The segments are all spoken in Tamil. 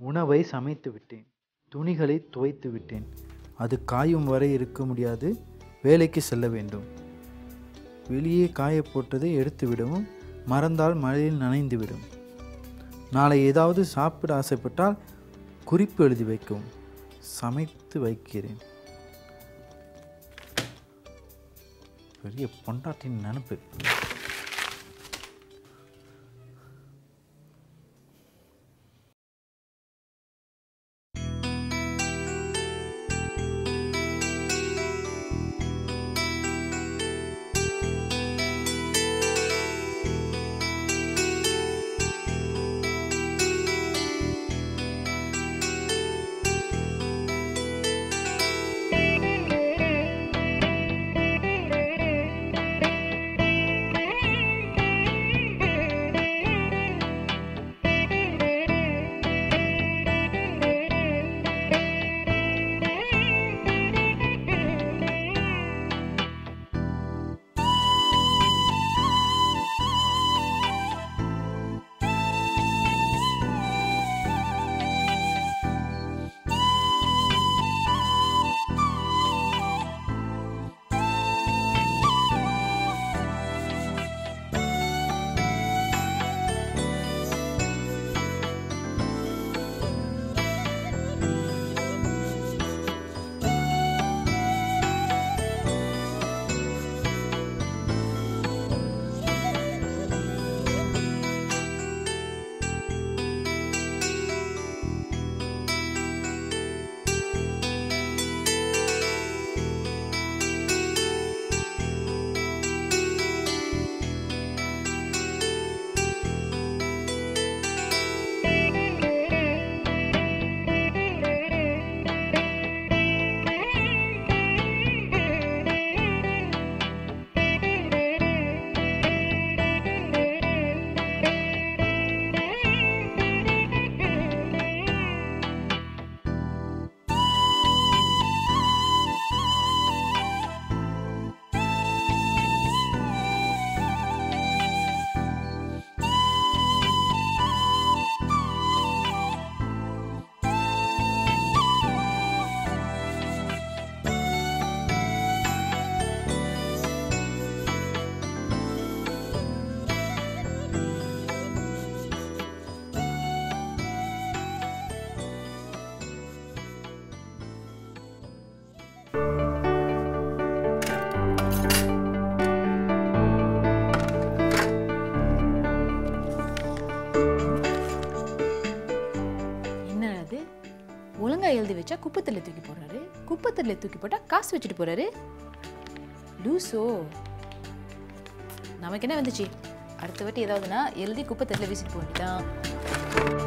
உணவை சமைத்து விட்டேன் துணிகளை துவைத்து விட்டேன் அது காயும் வரை இருக்க முடியாது வேலைக்கு செல்ல வேண்டும் வெளியே காய போட்டதை எடுத்து விடவும் மறந்தால் மழையில் நனைந்துவிடும் நாளை ஏதாவது சாப்பிட ஆசைப்பட்டால் குறிப்பு எழுதி வைக்கவும் சமைத்து வைக்கிறேன் பெரிய பொண்டாட்டின் நினப்பு என்ன அது ஒழுங்கா எழுதி வச்சா குப்பத்தில் தூக்கி போடுறாரு குப்பத்தில் தூக்கி போட்டா காசு வச்சுட்டு போறாரு லூசோ நமக்கு என்ன வந்துச்சு அடுத்த வாட்டி ஏதாவதுன்னா எழுதி குப்பத்தட்டில் வீசிட்டு போக வேண்டியதான்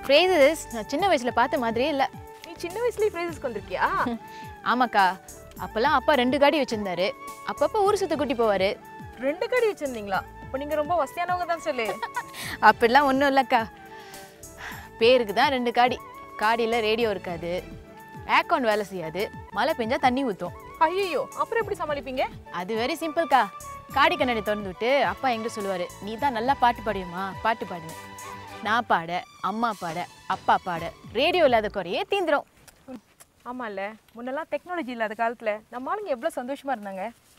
ஃப்ரேசஸ் நான் சின்ன வயசுல பார்த்த மாதிரியே இல்லை நீ சின்ன வயசுலயே ஃப்ரேசஸ்க்கு வந்திருக்கியா ஆமாக்கா அப்போல்லாம் அப்பா ரெண்டு காடி வச்சிருந்தாரு அப்பப்போ ஊர் சுத்த கூட்டி போவாரு ரெண்டு கடி வச்சிருந்தீங்களா அப்ப நீங்க ரொம்ப வசதியானவங்க தான் சொல்லு அப்படிலாம் ஒன்றும் இல்லைக்கா பேருக்கு தான் ரெண்டு காடி காடியில் ரேடியோ இருக்காது ஏக்கான் வேலை செய்யாது மழை பெஞ்சா தண்ணி ஊற்றும் ஐயோ அப்புறம் எப்படி சமாளிப்பீங்க அது வெரி சிம்பிள்க்கா காடி கண்ணாடி திறந்து விட்டு அப்பா எங்கிட்ட சொல்லுவார் நீ தான் நல்லா பாட்டு பாடுவியம்மா பாட்டு பாடுங்க நான் பாட அம்மா பாட அப்பா பாட ரேடியோ இல்லாத குறையே தீந்துரும் ஆமால்ல முன்னெல்லாம் டெக்னாலஜி இல்லாத காலத்துல நம்ம ஆளுங்க எவ்வளவு சந்தோஷமா இருந்தாங்க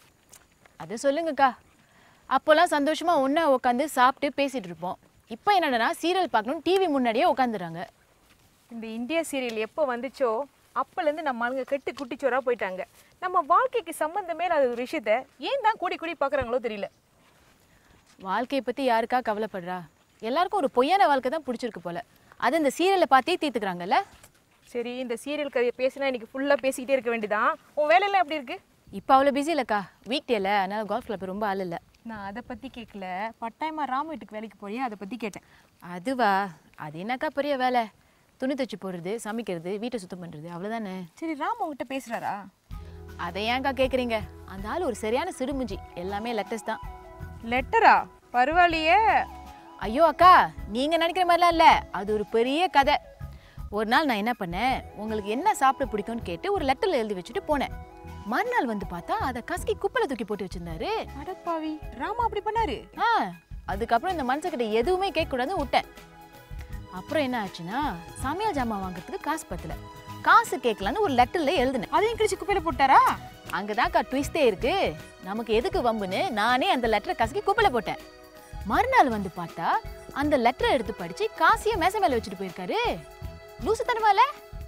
அது சொல்லுங்கக்கா அப்போல்லாம் சந்தோஷமா ஒன்றா உட்காந்து சாப்பிட்டு பேசிட்டு இருப்போம் இப்போ என்னடனா சீரியல் பார்க்கணும் டிவி முன்னாடியே உட்காந்துறாங்க இந்த இந்தியா சீரியல் எப்போ வந்துச்சோ அப்போலேருந்து நம்ம ஆளுங்க கெட்டு குட்டிச்சோரா போயிட்டாங்க நம்ம வாழ்க்கைக்கு சம்மந்தமே இல்லாத ஒரு விஷயத்த ஏன் தான் கூடி கூடி பார்க்குறாங்களோ தெரியல வாழ்க்கையை பற்றி யாருக்கா கவலைப்படுறா எல்லாருக்கும் ஒரு பொய்யான வாழ்க்கை தான் பிடிச்சிருக்கு போல அது இந்த சீரியலை பார்த்தே தீர்த்துக்கிறாங்கல்ல சரி இந்த சீரியல் கதையை பேசினா இன்னைக்கு ஃபுல்லாக பேசிக்கிட்டே இருக்க வேண்டியதான் உன் வேலையெல்லாம் எப்படி இருக்கு இப்போ அவ்வளோ பிஸி இல்லைக்கா வீக் டேல அதனால கோல்ஃப் கிளப் ரொம்ப ஆள் இல்லை நான் அதை பற்றி கேட்கல பட்டாயமாக ராம் வீட்டுக்கு வேலைக்கு போறியா அதை பற்றி கேட்டேன் அதுவா அது என்னக்கா பெரிய வேலை துணி தச்சு போடுறது சமைக்கிறது வீட்டை சுத்தம் பண்ணுறது அவ்வளோதானே சரி ராம் உங்ககிட்ட பேசுகிறாரா அதை ஏன்க்கா கேட்குறீங்க அந்த ஆள் ஒரு சரியான சிடுமுஞ்சி எல்லாமே லெட்டஸ்ட் தான் லெட்டரா பரவாயில்லையே ஐயோ அக்கா நீங்கள் நினைக்கிற மாதிரிலாம் இல்லை அது ஒரு பெரிய கதை ஒரு நாள் நான் என்ன பண்ணேன் உங்களுக்கு என்ன சாப்பிட பிடிக்கும்னு கேட்டு ஒரு லெட்டரில் எழுதி வச்சுட்டு போனேன் மறுநாள் வந்து பார்த்தா அதை கசக்கி குப்பையில் தூக்கி போட்டு வச்சிருந்தாரு அடப்பாவி ராமா அப்படி பண்ணாரு ஆ அதுக்கப்புறம் இந்த மனுஷக்கிட்ட எதுவுமே கேட்கக்கூடாதுன்னு விட்டேன் அப்புறம் என்ன ஆச்சுன்னா சமையல் ஜாமான் வாங்குறதுக்கு காசு பத்தல காசு கேட்கலான்னு ஒரு லெட்டர்ல எழுதினேன் அதையும் கிழிச்சு குப்பையில போட்டாரா அங்கதான்க்கா ட்விஸ்டே இருக்கு நமக்கு எதுக்கு வம்புன்னு நானே அந்த லெட்டரை கசக்கி குப்பையில போட்டேன் மறுநாள் வந்து பார்த்தா அந்த லெட்டரை எடுத்து படிச்சு காசிய மேசை மேல வச்சுட்டு போயிருக்காரு லூசுத்தனமால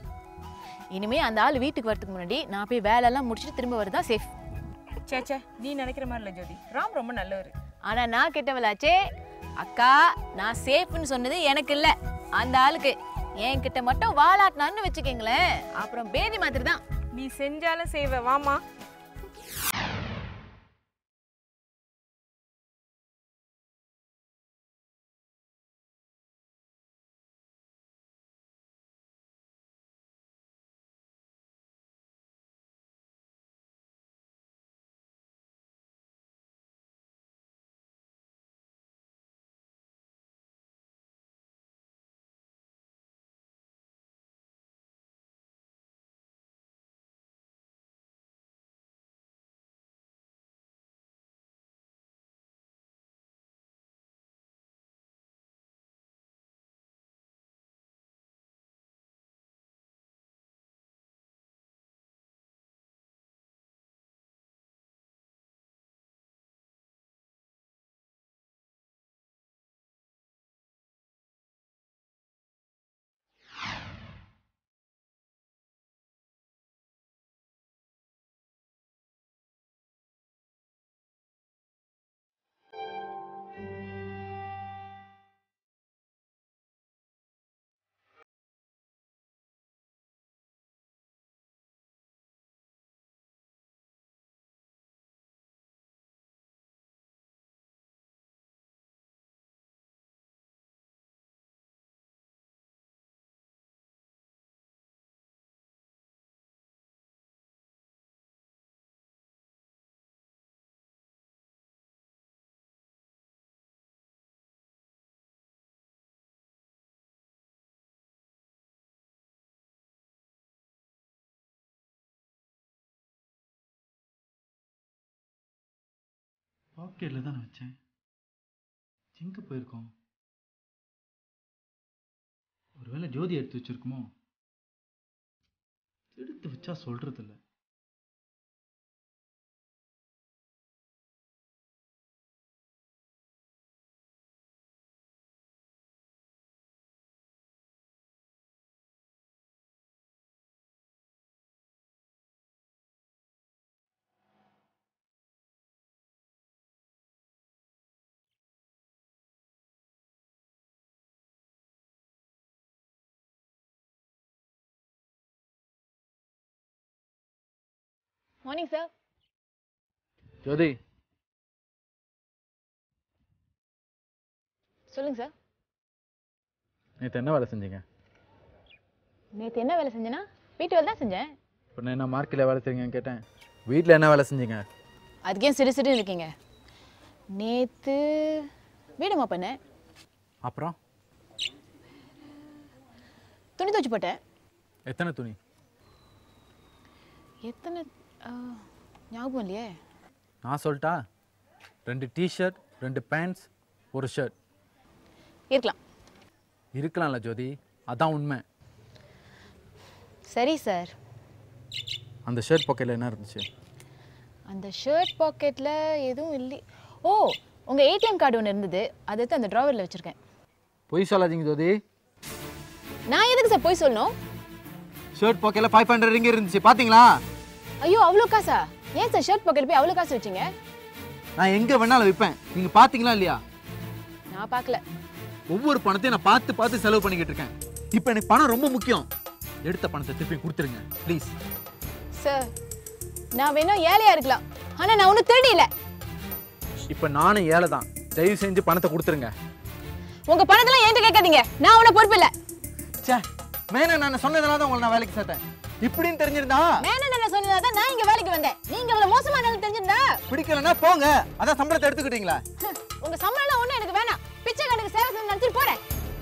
இனிமே அந்த ஆள் வீட்டுக்கு வரதுக்கு முன்னாடி நான் போய் வேலையெல்லாம் முடிச்சுட்டு திரும்ப வரதா சேஃப் சே சே நீ நினைக்கிற மாதிரி இல்லை ஜோதி ராம் ரொம்ப நல்லவர் ஆனா நான் கெட்டவளாச்சே அக்கா நான் சேஃப்னு சொன்னது எனக்கு இல்ல அந்த ஆளுக்கு என்கிட்ட மட்டும் வாலாட்டினான்னு வச்சுக்கோங்களேன் அப்புறம் பேதி மாதிரி தான் நீ செஞ்சாலும் செய்வ வாமா பாக்கெட்டில் தானே வச்சேன் எங்கே போயிருக்கோம் ஒருவேளை ஜோதி எடுத்து வச்சிருக்குமோ எடுத்து வச்சா சொல்றதில்ல மார்னிங் சார் ஜோதி சொல்லுங்க சார் நேற்று என்ன வேலை செஞ்சீங்க நேற்று என்ன வேலை செஞ்சேனா வீட்டு வேலை தான் செஞ்சேன் இப்போ நான் என்ன மார்க்கெட்டில் வேலை செய்றீங்கன்னு கேட்டேன் வீட்டில் என்ன வேலை செஞ்சீங்க அதுக்கே சிறு சிறு இருக்கீங்க நேற்று வீடுமா பண்ணேன் அப்புறம் துணி துவச்சி போட்டேன் எத்தனை துணி எத்தனை ஆ, ஞாபகம் இல்லையே நான் சொல்லிட்டா ரெண்டு டிஷர்ட் ரெண்டு பேண்ட்ஸ் ஒரு ஷர்ட் இருக்கலாம் இருக்கலாம்ல ஜோதி அதான் உண்மை சரி சார் அந்த ஷர்ட் பாக்கெட்டில் என்ன இருந்துச்சு அந்த ஷர்ட் பாக்கெட்டில் எதுவும் இல்லை ஓ உங்கள் ஏடிஎம் கார்டு ஒன்று இருந்தது அதை எடுத்து அந்த ட்ராவரில் வச்சுருக்கேன் பொய் சொல்லாதீங்க ஜோதி நான் எதுக்கு சார் போய் சொல்லணும் ஷர்ட் பாக்கெட்டில் ஃபைவ் ஹண்ட்ரட் ரிங்க இருந்துச்சு பார்த்தீங்களா ஐயோ அவ்வளோ காசா ஏன் சார் ஷர்ட் பாக்கெட் போய் அவ்வளோ காசு வச்சிங்க நான் எங்கே வேணாலும் விற்பேன் நீங்கள் பார்த்தீங்களா இல்லையா நான் பார்க்கல ஒவ்வொரு பணத்தையும் நான் பார்த்து பார்த்து செலவு பண்ணிக்கிட்டு இருக்கேன் இப்போ எனக்கு பணம் ரொம்ப முக்கியம் எடுத்த பணத்தை திருப்பி கொடுத்துருங்க ப்ளீஸ் சார் நான் வேணா ஏழையா இருக்கலாம் ஆனா நான் ஒன்றும் திருடி இல்லை இப்போ நானும் ஏழை தான் தயவு செஞ்சு பணத்தை கொடுத்துருங்க உங்க பணத்தெல்லாம் என்கிட்ட கேட்காதீங்க நான் ஒன்றும் பொறுப்பு இல்லை ச்சே மேலே நான் சொன்னதுனால தான் உங்களை நான் வேலைக்கு சேர்த்தேன் இப்படின்னு தெரிஞ்சிருந்தா வேணும் என்ன சொன்னதா தான் நான் இங்க வேலைக்கு வந்தேன் நீங்க இவ்வளவு மோசமான தெரிஞ்சிருந்தா பிடிக்கலன்னா போங்க அதான் சம்பளத்தை எடுத்துக்கிட்டீங்களா உங்க சம்பளம் ஒண்ணும் எனக்கு வேணாம் பிச்சை கணக்கு சேவை செஞ்சு நடத்திட்டு போறேன்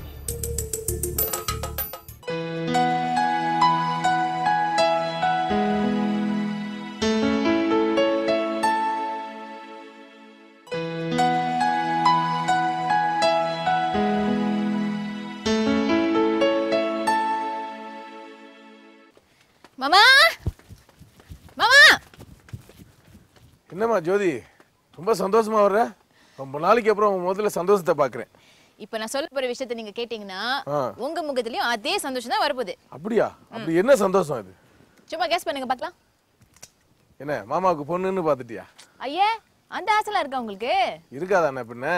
மாமா மாமா என்னம்மா ஜோதி ரொம்ப சந்தோஷமா வர்ற ரொம்ப நாளைக்கு அப்புறம் உன் முதல்ல சந்தோஷத்தை பார்க்குறேன் இப்ப நான் சொல்ல போற விஷயத்த நீங்க கேட்டீங்கன்னா ஆ. உங்க முகத்திலயும் அதே சந்தோஷம் தான் வரப்போகுது அப்படியா அப்படி என்ன சந்தோஷம் இது சும்மா கேஸ் பண்ணுங்க பார்க்கலாம் என்ன மாமாவுக்கு பொண்ணுன்னு பார்த்துட்டியா ஐயே அந்த ஆசைலாம் இருக்கா உங்களுக்கு இருக்காதா என்ன பின்ன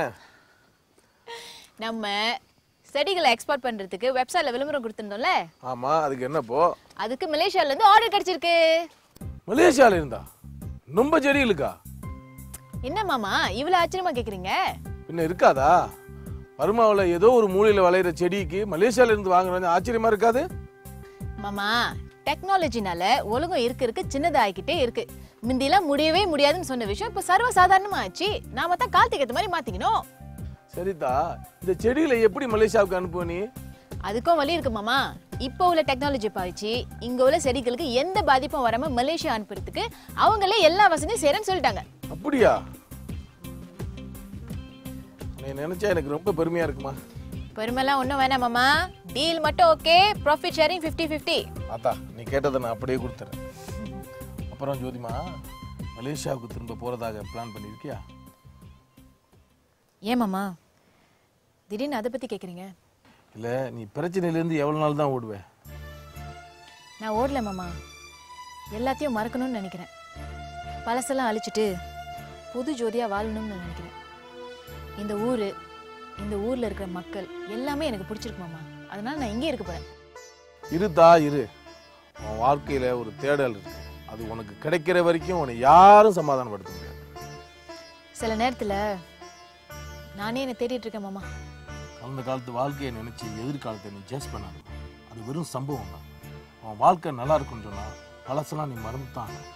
நம்ம செடிகளை எக்ஸ்போர்ட் பண்றதுக்கு வெப்சைட்ல விளம்பரம் கொடுத்திருந்தோம்ல ஆமா அதுக்கு என்னப்போ அதுக்கு மலேசியால இருந்து ஆர்டர் கிடைச்சிருக்கு மலேசியால இருந்தா ரொம்ப செடிகளுக்கா என்ன மாமா இவ்வளவு ஆச்சரியமா கேக்குறீங்க பின்ன இருக்காதா பருமாவில் ஏதோ ஒரு மூலையில் விளையிற செடிக்கு மலேசியால இருந்து வாங்குறது ஆச்சரியமா இருக்காது மாமா டெக்னாலஜினால உலகம் இருக்க இருக்க சின்னதாகிக்கிட்டே இருக்கு முந்திலாம் முடியவே முடியாதுன்னு சொன்ன விஷயம் இப்ப சர்வ சாதாரணமா ஆச்சு நாம தான் காலத்துக்கு ஏத்த மாதிரி மாத்திக்கணும் சரிதா இந்த செடிகளை எப்படி மலேசியாவுக்கு அனுப்புவ நீ அதுக்கும் வழி இருக்கு மாமா இப்போ உள்ள டெக்னாலஜி பாய்ச்சி இங்க உள்ள செடிகளுக்கு எந்த பாதிப்பும் வராம மலேசியா அனுப்புறதுக்கு அவங்களே எல்லா வசதியும் செய்யறேன்னு சொல்லிட்டாங்க அப்படியா நீ நினைச்சா எனக்கு ரொம்ப பெருமையா இருக்குமா பெருமைலாம் ஒன்றும் வேணாம் மாமா டீல் மட்டும் okay profit sharing fifty fifty ஆத்தா நீ கேட்டதை நான் அப்படியே கொடுத்துறேன் அப்புறம் ஜோதிமா மலேசியாவுக்கு திரும்ப போறதாக பிளான் பண்ணியிருக்கியா ஏன் மாமா திடீர்னு அதை பத்தி கேக்குறீங்க இல்லை நீ பிரச்சனையிலேருந்து எவ்வளோ நாள் தான் ஓடுவே நான் ஓடல மாமா எல்லாத்தையும் மறக்கணும்னு நினைக்கிறேன் பழசெல்லாம் அழிச்சிட்டு புது ஜோதியா வாழணும்னு நினைக்கிறேன் இந்த ஊர் இந்த ஊர்ல இருக்கிற மக்கள் எல்லாமே எனக்கு பிடிச்சிருக்கு மாமா அதனால நான் இங்கே இருக்க போறேன் இருதா இரு உன் வாழ்க்கையில் ஒரு தேடல் இருக்கு அது உனக்கு கிடைக்கிற வரைக்கும் உன்னை யாரும் சமாதானப்படுத்த முடியாது சில நேரத்துல நானே என்னை தேடிட்டு இருக்கேன் மாமா கடந்த காலத்து வாழ்க்கையை நினைச்சு எதிர்காலத்தை நீ ஜட்ஜ் பண்ணாத அது வெறும் சம்பவம் தான் உன் வாழ்க்கை நல்லா இருக்குன்னு சொன்னா பழசெல்லாம் நீ மறந்து தான் ஆகணும்.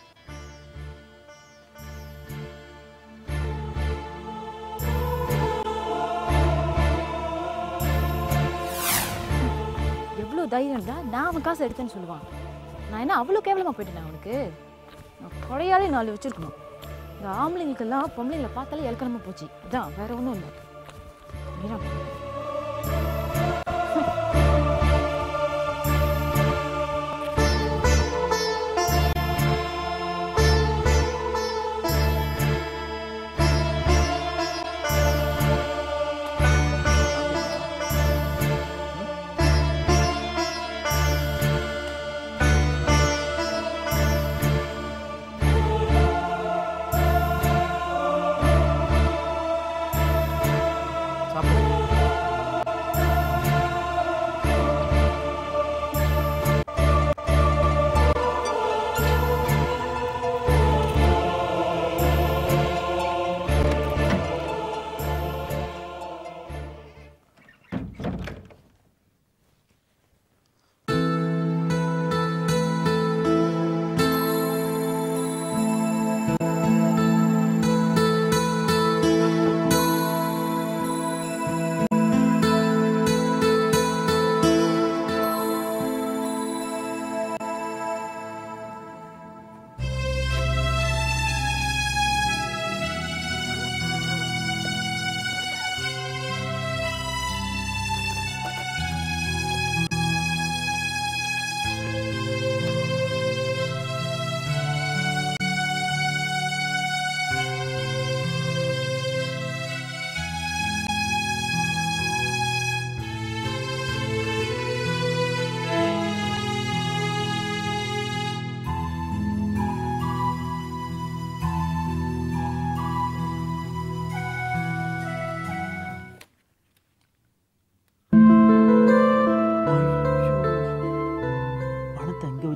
எவ்வளோ தைரியம் இருந்தா நான் அவன் காசு எடுத்தேன்னு சொல்லுவான் நான் என்ன அவ்வளோ கேவலமா போயிட்டேன் அவனுக்கு நான் கொடையாலே நாலு வச்சிருக்கணும் இந்த ஆம்பளைங்களுக்கெல்லாம் பொம்பளைங்களை பார்த்தாலே இலக்கணமா போச்சு இதான் வேற ஒன்றும் இல்லை மீரா சாப்பிடு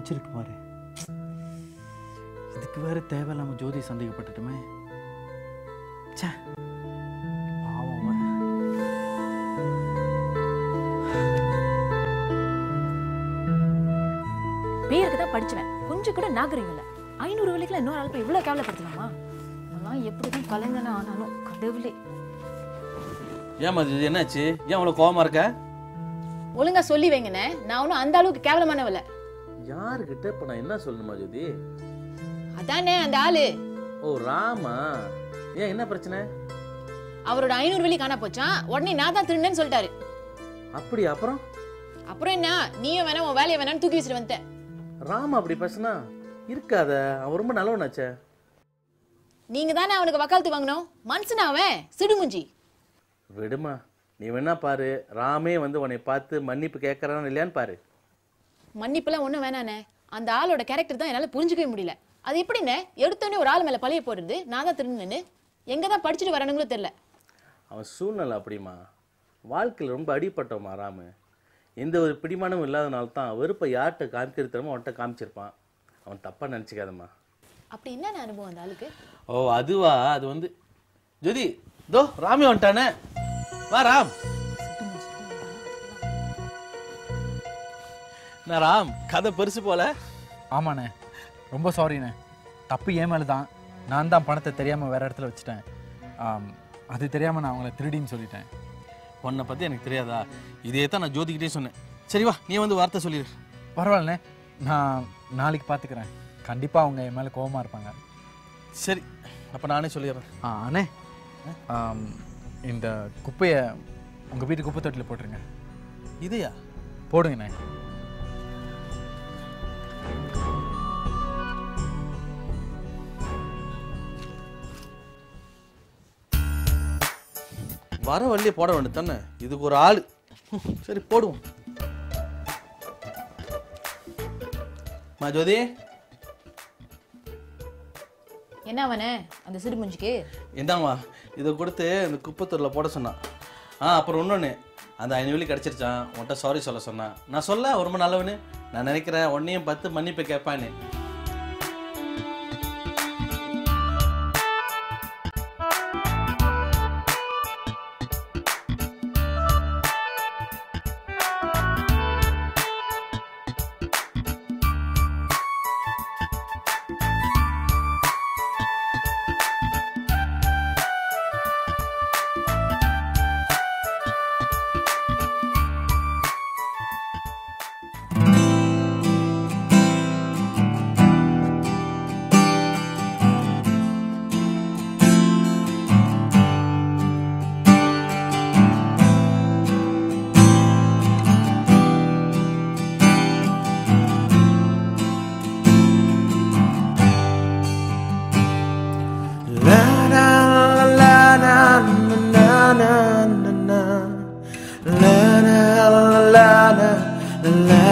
ஆரம்பிச்சிருக்கு பாரு இதுக்கு வேற தேவையில்லாம ஜோதி சந்தேகப்பட்டுட்டுமே ச்சே பாவம் அவன். பேருக்கு தான் படிச்சுவேன் கொஞ்சம் கூட நாகரிகம் இல்லை ஐநூறு வழிக்குள்ள இன்னொரு ஆள் போய் இவ்வளோ கேவலப்படுத்தலாமா அதெல்லாம் எப்படி தான் கலைஞனா ஆனாலும் கடவுளே ஏன் மது இது என்னாச்சு ஏன் அவ்வளோ கோவமா இருக்க ஒழுங்கா சொல்லி வைங்கண்ணே நான் ஒன்றும் அந்த அளவுக்கு கேவலமானவல யாருக்கிட்ட இப்போ நான் என்ன சொல்லணுமா ஜோதி அதானே அந்த ஆளு ஓ ராமா ஏன் என்ன பிரச்சனை அவரோட ஐநூறு வெள்ளி காணா போச்சான் உடனே நான் தான் திருந்தேன்னு சொல்லிட்டாரு அப்படி அப்புறம் அப்புறம் என்ன நீயும் வேணா உன் வேலையை வேணான்னு தூக்கி வச்சுட்டு வந்துட்டேன் ராமா அப்படி பேசுனா இருக்காத அவன் ரொம்ப நல்லவனாச்சே நீங்க தானே அவனுக்கு வக்காலத்து வாங்கணும் மனுஷனா அவன் சிடுமுஞ்சி விடுமா நீ வேணா பாரு ராமே வந்து உன்னை பார்த்து மன்னிப்பு கேட்கறான்னு இல்லையான்னு பாரு மன்னிப்பெல்லாம் ஒன்றும் வேணாண்ணே அந்த ஆளோட கேரக்டர் தான் என்னால் புரிஞ்சுக்கவே முடியல அது எப்படிண்ணே எடுத்தோடனே ஒரு ஆள் மேலே பழைய போடுறது நான் தான் திருந்தேன்னு எங்கே தான் படிச்சுட்டு வரணுங்களோ தெரில அவன் சூழ்நிலை அப்படிமா வாழ்க்கையில் ரொம்ப அடிபட்டவமா ராமு எந்த ஒரு பிடிமானமும் இல்லாதனால தான் வெறுப்பை யார்கிட்ட காமிக்கிறது தெரியுமோ அவன்கிட்ட காமிச்சிருப்பான் அவன் தப்பாக நினச்சிக்காதம்மா அப்படி என்னென்ன அனுபவம் அந்த ஆளுக்கு ஓ அதுவா அது வந்து ஜோதி தோ ராமி வந்துட்டானே வா ராம் நான் ராம் கதை பெருசு போல ஆமாண்ணே ரொம்ப சாரிண்ணே தப்பு ஏன் மேலே தான் நான் தான் பணத்தை தெரியாமல் வேற இடத்துல வச்சுட்டேன் ஆம், அது தெரியாமல் நான் அவங்கள திருடின்னு சொல்லிட்டேன் உன்னை பற்றி எனக்கு தெரியாதா இதே தான் நான் ஜோதிக்கிட்டே சொன்னேன் சரி வா நீ வந்து வார்த்தை சொல்லிடு பரவாயில்லண்ணே நான் நாளைக்கு பார்த்துக்கிறேன் கண்டிப்பாக அவங்க என் மேலே கோவமாக இருப்பாங்க சரி அப்போ நானே சொல்லிடுறேன் ஆ அண்ணே ஆம், இந்த குப்பையை உங்கள் வீட்டு குப்பை தொட்டியில் போட்டுருங்க இதையா போடுங்கண்ணே வர வழியே போட வேண்டியது தானே இதுக்கு ஒரு ஆள் சரி போடுவோம் மா ஜோதி என்ன அவனே அந்த சிடுமுஞ்சிக்கு இந்தாம்மா இதை கொடுத்து இந்த குப்பத்தூரில் போட சொன்னான் ஆ அப்புறம் இன்னொன்று அந்த ஐநூறு கிடச்சிருச்சான் உன்கிட்ட சாரி சொல்ல சொன்னான் நான் சொல்ல அவன் ரொம்ப நல்லவனு நான் நினைக்கிறேன் உன்னையும் பத்து மன்னிப்பு கேட்பான்னு la la la la la